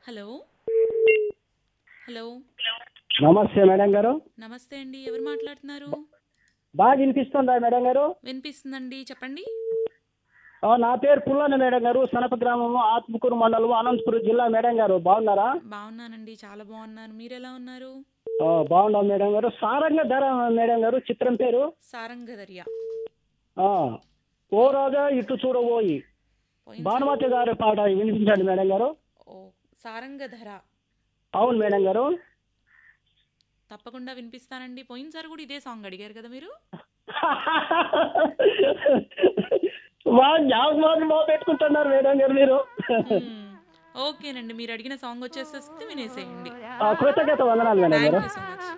Hello hello నమస్తే madam గారు నమస్తే అండి ఎవరు మాట్లాడుతున్నారు బాగా వినిపిస్తుందా మేడం గారు వినిపిస్తుందండి చెప్పండి ఆ, నా పేరు పుల్లన్న మేడం గారు సనప గ్రామము ఆత్మకూరు మండలం అనంతపురం జిల్లా మేడం గారు బాగున్నారా బాగున్నానండి చాలా బాగున్నాను మీరు ఎలా ఉన్నారు ఆ, బాగున్నాం మేడం గారు సారంగ ధర మేడం గారు చిత్రం పేరు సారంగధర్య ఆ, ఓ రాజా ఇటు చూడబోయి పోయిన భానుమతి గారి పాట వినిపించండి మేడం గారు ఓ సారంగధర అవును మేడం గారు తప్పకుండా వినిపిస్తానండి పోయినసారి కూడా ఇదే సాంగ్ అడిగారు కదా మీరు బాగా జ్ఞాపకం బాగా పెట్టుకుంటున్నారు మేడం గారు మీరు మ్మ్. ఓకేనండి మీరు అడిగిన సాంగ్ వచ్చేసేస్తే వినేసేయండి ఆ, కృతజ్ఞత వందనాలు మేడం గారు థ్యాంక్ యూ సో మచ్